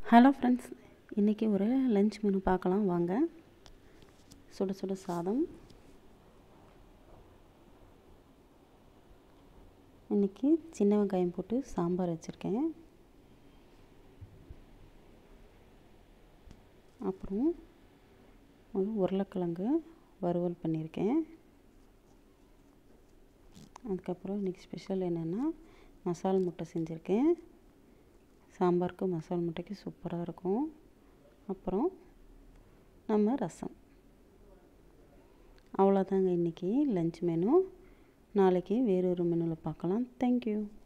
hello friends இன்றைக்கி ஒரு lunch menu பார்க்கலாம் வாங்க சுட சுட சாதம் இன்றைக்கி சின்ன வெங்காயம் போட்டு சாம்பார் வச்சுருக்கேன் அப்புறம் ஒரு உருளைக்கிழங்கு வறுவல் பண்ணியிருக்கேன் அதுக்கப்புறம் இன்றைக்கி ஸ்பெஷல் என்னென்னா மசால் முட்டை செஞ்சுருக்கேன் சாம்பாருக்கு மசால் முட்டைக்கு சூப்பராக இருக்கும் அப்புறம் நம்ம ரசம் அவ்வளோதாங்க இன்றைக்கி லஞ்ச் மெனு நாளைக்கு வேறொரு மெனுவில் பார்க்கலாம் தேங்க்யூ